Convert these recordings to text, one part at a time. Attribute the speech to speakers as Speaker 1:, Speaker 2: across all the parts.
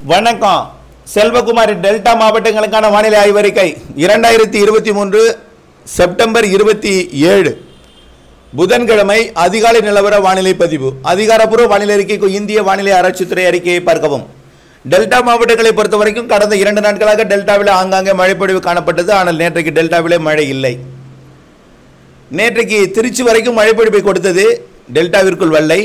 Speaker 1: வணக்கம் செல்வகுமாரி டெல்டா மாவட்டங்களுக்கான வானிலை ஆய்வறிக்கை இரண்டாயிரத்தி இருபத்தி மூன்று செப்டம்பர் இருபத்தி ஏழு புதன்கிழமை அதிகாலை நிலவர வானிலை பதிவு அதிகாரப்பூர்வ வானிலை அறிக்கைக்கு இந்திய வானிலை ஆராய்ச்சித்துறை அறிக்கையை பார்க்கவும் டெல்டா மாவட்டங்களை பொறுத்த வரைக்கும் கடந்த இரண்டு நாட்களாக டெல்டாவில் ஆங்காங்கே மழைப்பொழிவு காணப்பட்டது ஆனால் நேற்றைக்கு டெல்டாவிலே மழை இல்லை நேற்றைக்கு திருச்சி வரைக்கும் மழைப்பொழிவை கொடுத்தது டெல்டாவிற்குள் வெள்ளை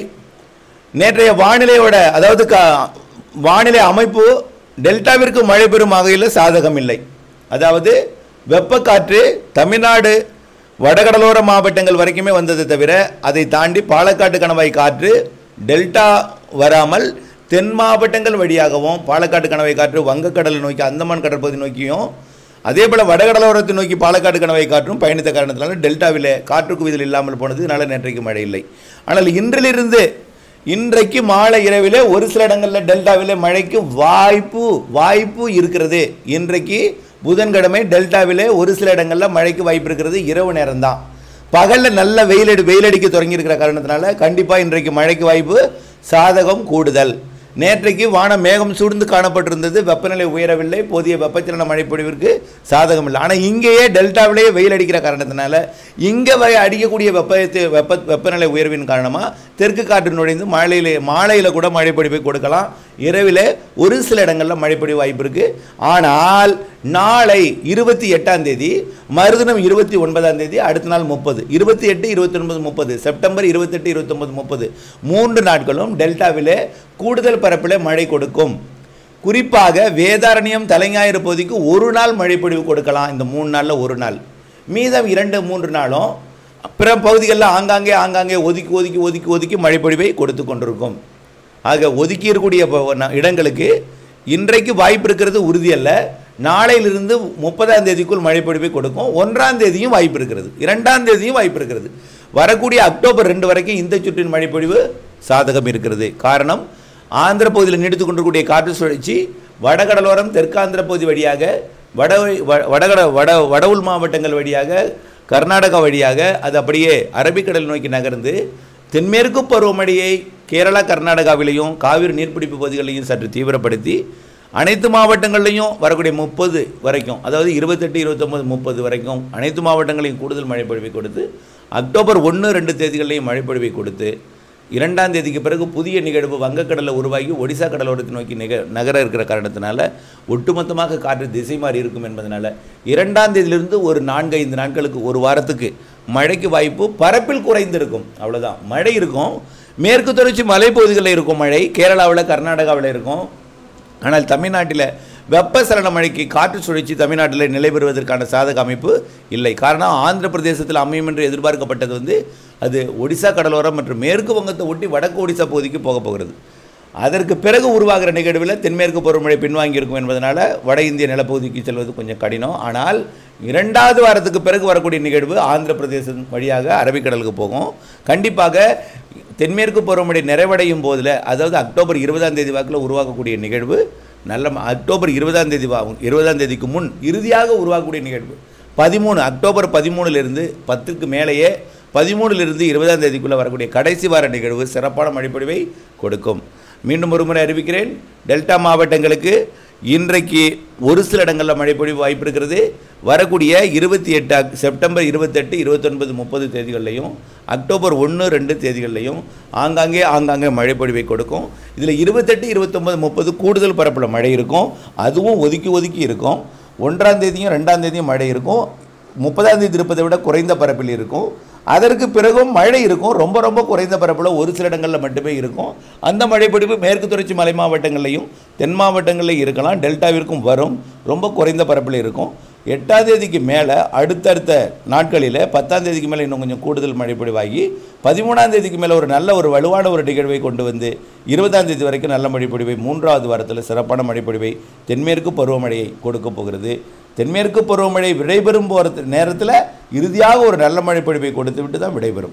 Speaker 1: நேற்றைய வானிலையோட அதாவது க வானிலை அமைப்பு டெல்டாவிற்கு மழை பெறும் வகையில் சாதகம் இல்லை அதாவது வெப்பக்காற்று தமிழ்நாடு வடகடலோர மாவட்டங்கள் வரைக்குமே வந்ததை தவிர அதை தாண்டி பாலக்காட்டு கணவாய் காற்று டெல்டா வராமல் தென் மாவட்டங்கள் வழியாகவும் பாலக்காட்டு கணவாய் காற்று வங்கக்கடலை நோக்கி அந்தமான் கடற்பகுதி நோக்கியும் அதே போல் வடகடலோரத்தை நோக்கி பாலக்காடு கணவாய் காற்றும் பயணித்த காரணத்தினால டெல்டாவிலே காற்று குவிதல் இல்லாமல் போனது இதனால் நேற்றைக்கு மழை இல்லை ஆனால் இன்றிலிருந்து இன்றைக்கு மாலை இரவிலே ஒரு சில இடங்களில் டெல்டாவிலே மழைக்கு வாய்ப்பு வாய்ப்பு இருக்கிறது இன்றைக்கு புதன்கிழமை டெல்டாவிலே ஒரு சில இடங்களில் மழைக்கு வாய்ப்பு இருக்கிறது இரவு நேரம்தான் பகலில் நல்ல வெயிலடி வெயிலடிக்க தொடங்கியிருக்கிற காரணத்தினால கண்டிப்பாக இன்றைக்கு மழைக்கு வாய்ப்பு சாதகம் கூடுதல் நேற்றைக்கு வானம் மேகம் சூழ்ந்து காணப்பட்டிருந்தது வெப்பநிலை உயரவில்லை போதிய வெப்பச்சலன மழைப்பொழிவிற்கு சாதகம் இல்லை ஆனால் இங்கேயே டெல்டாவிலேயே வெயில் அடிக்கிற காரணத்தினால இங்கே வரை அடிக்கக்கூடிய வெப்பத்தை வெப்ப வெப்பநிலை உயர்வின் காரணமாக தெற்கு காற்று நுழைந்து மாலையிலே மாலையில் கூட மழைப்பொழிவை கொடுக்கலாம் இரவில் ஒரு சில இடங்களில் மழைப்பொழிவு வாய்ப்பு இருக்குது ஆனால் நாளை இருபத்தி எட்டாம் தேதி மறுதினம் இருபத்தி ஒன்பதாம் தேதி அடுத்த நாள் முப்பது இருபத்தி எட்டு இருபத்தி ஒன்பது முப்பது செப்டம்பர் இருபத்தெட்டு இருபத்தொன்பது முப்பது மூன்று நாட்களும் டெல்டாவிலே கூடுதல் பரப்பில் மழை கொடுக்கும் குறிப்பாக வேதாரண்யம் தலைஞாயிறு பகுதிக்கு ஒரு நாள் மழைப்பொழிவு கொடுக்கலாம் இந்த மூணு நாளில் ஒரு நாள் மீதம் இரண்டு மூன்று நாளும் பிற பகுதிகளில் ஆங்காங்கே ஆங்காங்கே ஒதுக்கி ஒதுக்கி ஒதுக்கி ஒதுக்கி மழைப்பொழிவை கொடுத்து கொண்டிருக்கும் ஆக ஒதுக்கி இருக்கக்கூடிய ப- ந- இடங்களுக்கு இன்றைக்கு வாய்ப்பு இருக்கிறது உறுதியல்ல நாளையிலிருந்து முப்பதாம் தேதிக்குள் மழைப்பொழிவை கொடுக்கும் ஒன்றாம் தேதியும் வாய்ப்பு இருக்கிறது இரண்டாம் தேதியும் வாய்ப்பு இருக்கிறது வரக்கூடிய அக்டோபர் ரெண்டு வரைக்கும் இந்த சுற்றின் மழைப்பொழிவு சாதகம் இருக்கிறது காரணம் ஆந்திர பகுதியில் நீடித்து கொண்டிருக்கக்கூடிய காற்று சுழற்சி வடகடலோரம் தெற்காந்திர பகுதி வழியாக வட வ- வடகட வட வட உள் மாவட்டங்கள் வழியாக கர்நாடகா வழியாக அது அப்படியே அரபிக்கடல் நோக்கி நகர்ந்து தென்மேற்கு பருவமழையை கேரளா கர்நாடகாவிலையும் காவிரி நீர்பிடிப்பு பகுதிகளையும் சற்று தீவிரப்படுத்தி அனைத்து மாவட்டங்கள்லையும் வரக்கூடிய முப்பது வரைக்கும் அதாவது இருபத்தெட்டு இருபத்தொம்பது முப்பது வரைக்கும் அனைத்து மாவட்டங்களையும் கூடுதல் மழைப்பொழிவை கொடுத்து அக்டோபர் ஒன்று ரெண்டு தேதிகளையும் மழைப்பொழிவை கொடுத்து இரண்டாம் தேதிக்கு பிறகு புதிய நிகழ்வு வங்கக்கடலில் உருவாகி ஒடிசா கடலோரத்தை நோக்கி நிக நகர இருக்கிற காரணத்தினால ஒட்டுமொத்தமாக காற்று திசை மாறி இருக்கும் என்பதனால இரண்டாம் தேதியிலிருந்து ஒரு நான்கு ஐந்து நாட்களுக்கு ஒரு வாரத்துக்கு மழைக்கு வாய்ப்பு பரப்பில் குறைந்திருக்கும் அவ்வளவுதான் மழை இருக்கும் மேற்கு தொடர்ச்சி மலைப்பகுதிகளில் இருக்கும் மழை கேரளாவில் கர்நாடகாவில் இருக்கும் ஆனால் தமிழ்நாட்டில் வெப்பசலன மழைக்கு காற்று சுழற்சி தமிழ்நாட்டில் நிலை பெறுவதற்கான சாதக அமைப்பு இல்லை காரணம் ஆந்திர பிரதேசத்தில் அமையும் என்று எதிர்பார்க்கப்பட்டது வந்து அது ஒடிசா கடலோரம் மற்றும் மேற்கு வங்கத்தை ஒட்டி வடக்கு ஒடிசா பகுதிக்கு போக போகிறது அதற்கு பிறகு உருவாகிற நிகழ்வில் தென்மேற்கு பருவமழை பின்வாங்கி இருக்கும் என்பதனால வட இந்திய நிலப்பகுதிக்கு செல்வது கொஞ்சம் கடினம் ஆனால் இரண்டாவது வாரத்துக்கு பிறகு வரக்கூடிய நிகழ்வு ஆந்திர பிரதேசம் வழியாக அரபிக்கடலுக்கு போகும் கண்டிப்பாக தென்மேற்கு பருவமழை நிறைவடையும் போதில் அதாவது அக்டோபர் இருபதாம் தேதி வாக்கில் உருவாக்கக்கூடிய நிகழ்வு நல்ல ம- அக்டோபர் இருபதாம் தேதி வா இருபதாம் தேதிக்கு முன் இறுதியாக உருவாக்கக்கூடிய நிகழ்வு பதிமூணு அக்டோபர் பதிமூணுலேருந்து பத்துக்கு மேலேயே பதிமூணுலேருந்து இருபதாம் தேதிக்குள்ளே வரக்கூடிய கடைசி வார நிகழ்வு சிறப்பான மழைப்பொழிவை கொடுக்கும் மீண்டும் ஒரு முறை அறிவிக்கிறேன் டெல்டா மாவட்டங்களுக்கு இன்றைக்கு ஒரு சில இடங்களில் மழைப்பொழிவு வாய்ப்பு இருக்கிறது வரக்கூடிய இருபத்தி எட்டு அக்- செப்டம்பர் இருபத்தெட்டு இருபத்தொன்பது முப்பது தேதிகள்லையும் அக்டோபர் ஒன்று ரெண்டு தேதிகள்லையும் ஆங்காங்கே ஆங்காங்கே மழைப்பொழிவை கொடுக்கும் இதில் இருபத்தெட்டு இருபத்தொன்பது முப்பது கூடுதல் பரப்பில் மழை இருக்கும் அதுவும் ஒதுக்கி ஒதுக்கி இருக்கும் ஒன்றாம் தேதியும் ரெண்டாம் தேதியும் மழை இருக்கும் முப்பதாம் தேதி இருப்பதை விட குறைந்த பரப்பில் இருக்கும் அதற்கு பிறகும் மழை இருக்கும் ரொம்ப ரொம்ப குறைந்த பரப்பில் ஒரு சில இடங்களில் மட்டுமே இருக்கும் அந்த மழைப்பிடிப்பு மேற்கு தொடர்ச்சி மலை மாவட்டங்கள்லையும் தென் மாவட்டங்கள்லையும் இருக்கலாம் டெல்டாவிற்கும் வரும் ரொம்ப குறைந்த பரப்பில் இருக்கும் எட்டாம் தேதிக்கு மேலே அடுத்தடுத்த நாட்களில் பத்தாம் தேதிக்கு மேலே இன்னும் கொஞ்சம் கூடுதல் மழைப்பொழிவாகி பதிமூணாம் தேதிக்கு மேலே ஒரு நல்ல ஒரு வலுவான ஒரு நிகழ்வை கொண்டு வந்து இருபதாம் தேதி வரைக்கும் நல்ல மழைப்பொழிவை மூன்றாவது வாரத்தில் சிறப்பான மழைப்பொழிவை தென்மேற்கு பருவமழையை கொடுக்க போகிறது தென்மேற்கு பருவமழை விடைபெறும் போகிற நேரத்தில் இறுதியாக ஒரு நல்ல மழைப்பொழிவை கொடுத்து விட்டு தான் விடைபெறும்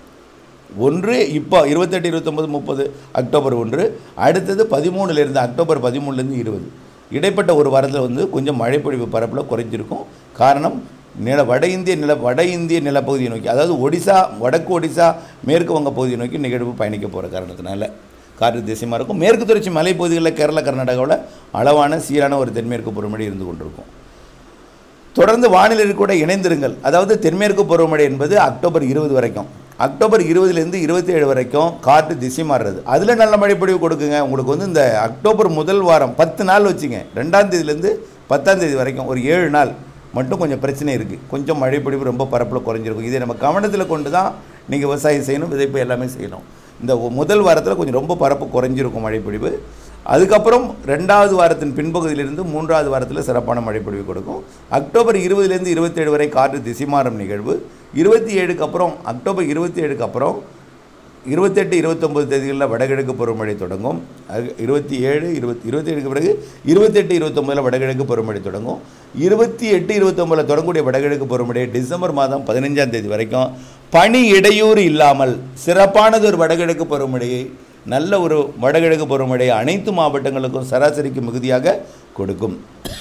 Speaker 1: ஒன்று இப்போ இருபத்தெட்டு இருபத்தொம்பது முப்பது அக்டோபர் ஒன்று அடுத்தது பதிமூணுலேருந்து அக்டோபர் பதிமூணுலேருந்து இருபது இடைப்பட்ட ஒரு வாரத்தில் வந்து கொஞ்சம் மழைப்பொழிவு பரப்பில் குறைஞ்சிருக்கும் காரணம் நில வட இந்திய நில வட இந்திய நிலப்பகுதியை நோக்கி அதாவது ஒடிசா வடக்கு ஒடிசா மேற்கு வங்க பகுதியை நோக்கி நிகழ்வு பயணிக்க போகிற காரணத்தினால காற்று திசைமாக இருக்கும் மேற்கு தொடர்ச்சி மலைப்பகுதிகளில் கேரளா கர்நாடகாவில் அளவான சீரான ஒரு தென்மேற்கு பருவமழை இருந்து கொண்டிருக்கும் தொடர்ந்து வானிலை கூட இணைந்திருங்கள் அதாவது தென்மேற்கு பருவமழை என்பது அக்டோபர் இருபது வரைக்கும் அக்டோபர் இருபதுலேருந்து இருபத்தி ஏழு வரைக்கும் காற்று திசை மாறுறது அதில் நல்ல மழைப்பொழிவு கொடுக்குங்க உங்களுக்கு வந்து இந்த அக்டோபர் முதல் வாரம் பத்து நாள் வச்சுங்க ரெண்டாம் தேதியிலேருந்து பத்தாம் தேதி வரைக்கும் ஒரு ஏழு நாள் மட்டும் கொஞ்சம் பிரச்சனை இருக்குது கொஞ்சம் மழைப்பொழிவு ரொம்ப பரப்பில் குறைஞ்சிருக்கும் இதை நம்ம கவனத்தில் கொண்டு தான் நீங்கள் விவசாயம் செய்யணும் விதைப்பு எல்லாமே செய்யணும் இந்த ஒ- முதல் வாரத்தில் கொஞ்சம் ரொம்ப பரப்பு குறைஞ்சிருக்கும் மழைப்பொழிவு அதுக்கப்புறம் ரெண்டாவது வாரத்தின் பின்பகுதியிலிருந்து மூன்றாவது வாரத்தில் சிறப்பான மழைப்பொழிவு கொடுக்கும் அக்டோபர் இருபதுலேருந்து இருபத்தேழு வரை காற்று திசை மாறும் நிகழ்வு இருபத்தி ஏழுக்கு அப்புறம் அக்டோபர் இருபத்தி ஏழுக்கு அப்புறம் இருபத்தெட்டு இருபத்தொம்பது தேதிகளில் வடகிழக்கு பருவமழை தொடங்கும் அது இருபத்தி ஏழு இருபத்தி இருபத்தி ஏழுக்கு பிறகு இருபத்தெட்டு இருபத்தொம்பதில் வடகிழக்கு பருவமழை தொடங்கும் இருபத்தி எட்டு இருபத்தொம்பதில் தொடங்கக்கூடிய வடகிழக்கு பருவமழை டிசம்பர் மாதம் பதினஞ்சாம் தேதி வரைக்கும் பனி இடையூறு இல்லாமல் சிறப்பானது ஒரு வடகிழக்கு பருவமழையை நல்ல ஒரு வடகிழக்கு பருவமழையை அனைத்து மாவட்டங்களுக்கும் சராசரிக்கு மிகுதியாக கொடுக்கும்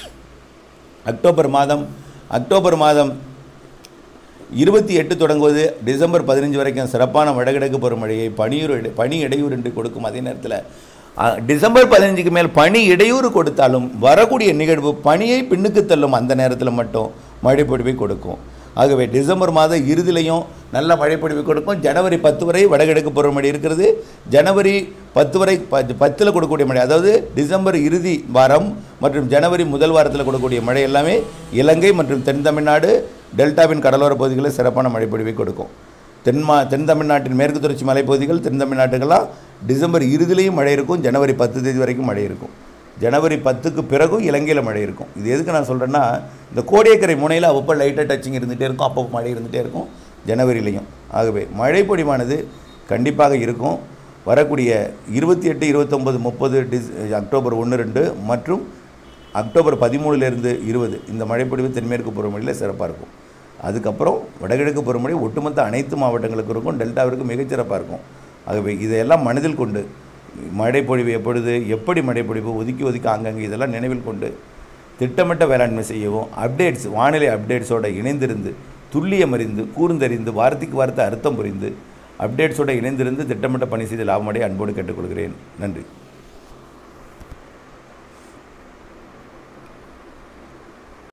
Speaker 1: அக்டோபர் மாதம் அக்டோபர் மாதம் இருபத்தி எட்டு தொடங்குவது டிசம்பர் பதினஞ்சு வரைக்கும் சிறப்பான வடகிழக்கு பருவமழையை பனியூர் இடை- பனி இடையூறு என்று கொடுக்கும் அதே நேரத்தில் அ, டிசம்பர் பதினஞ்சுக்கு மேல் பனி இடையூறு கொடுத்தாலும் வரக்கூடிய நிகழ்வு பனியை பின்னுக்கு தள்ளும் அந்த நேரத்தில் மட்டும் மழைப்பொழிவை கொடுக்கும் ஆகவே டிசம்பர் மாத இறுதிலையும் நல்ல மழைப்பொழிவு கொடுக்கும் ஜனவரி பத்து வரை வடகிழக்கு பருவமழை இருக்கிறது ஜனவரி பத்து வரை ப- பத்தில் கொடுக்கக்கூடிய மழை அதாவது டிசம்பர் இறுதி வாரம் மற்றும் ஜனவரி முதல் வாரத்தில் கொடுக்கக்கூடிய மழை எல்லாமே இலங்கை மற்றும் தென் தமிழ்நாடு டெல்டாவின் கடலோர பகுதிகளில் சிறப்பான மழைப்பொழிவை கொடுக்கும் தென்மா தென் தமிழ்நாட்டின் மேற்கு தொடர்ச்சி மலைப்பகுதிகள் தென் தமிழ்நாட்டுக்கெல்லாம் டிசம்பர் இறுதிலையும் மழை இருக்கும் ஜனவரி பத்து தேதி வரைக்கும் மழை இருக்கும் ஜனவரி பத்துக்கு பிறகும் இலங்கையில் மழை இருக்கும் இது எதுக்கு நான் சொல்கிறேன்னா இந்த கோடியக்கரை முனையில் அப்பப்போ லைட்டாக டச்சிங் இருந்துகிட்டே இருக்கும் அப்பப்போ மழை இருந்துகிட்டே இருக்கும் ஜனவரிலையும் ஆகவே மழை பொழிவானது கண்டிப்பாக இருக்கும் வரக்கூடிய இருபத்தி எட்டு இருபத்தொம்பது முப்பது டிஸ் அக்டோபர் ஒன்று ரெண்டு மற்றும் அக்டோபர் பதிமூணுலேருந்து இருபது இந்த மழைப்பொழிவு தென்மேற்கு பருவமழையில் சிறப்பாக இருக்கும் அதுக்கப்புறம் வடகிழக்கு பருவமழை ஒட்டுமொத்த அனைத்து மாவட்டங்களுக்கும் இருக்கும் டெல்டாவிற்கு மிகச்சிறப்பாக இருக்கும் ஆகவே இதையெல்லாம் மனதில் கொண்டு மழைப்பொழிவு எப்பொழுது எப்படி மழைப்பொழிவு ஒதுக்கி ஒதுக்கி அங்கங்கே இதெல்லாம் நினைவில் கொண்டு திட்டமிட்ட வேளாண்மை செய்யவும் அப்டேட்ஸ் வானிலை அப்டேட்ஸோடு இணைந்திருந்து துல்லியம் அறிந்து கூர்ந்தறிந்து வார்த்தைக்கு வார்த்தை அர்த்தம் புரிந்து அப்டேட்ஸோடு இணைந்திருந்து திட்டமிட்ட பணி செய்து லாபமடைய அன்போடு கேட்டுக்கொள்கிறேன் நன்றி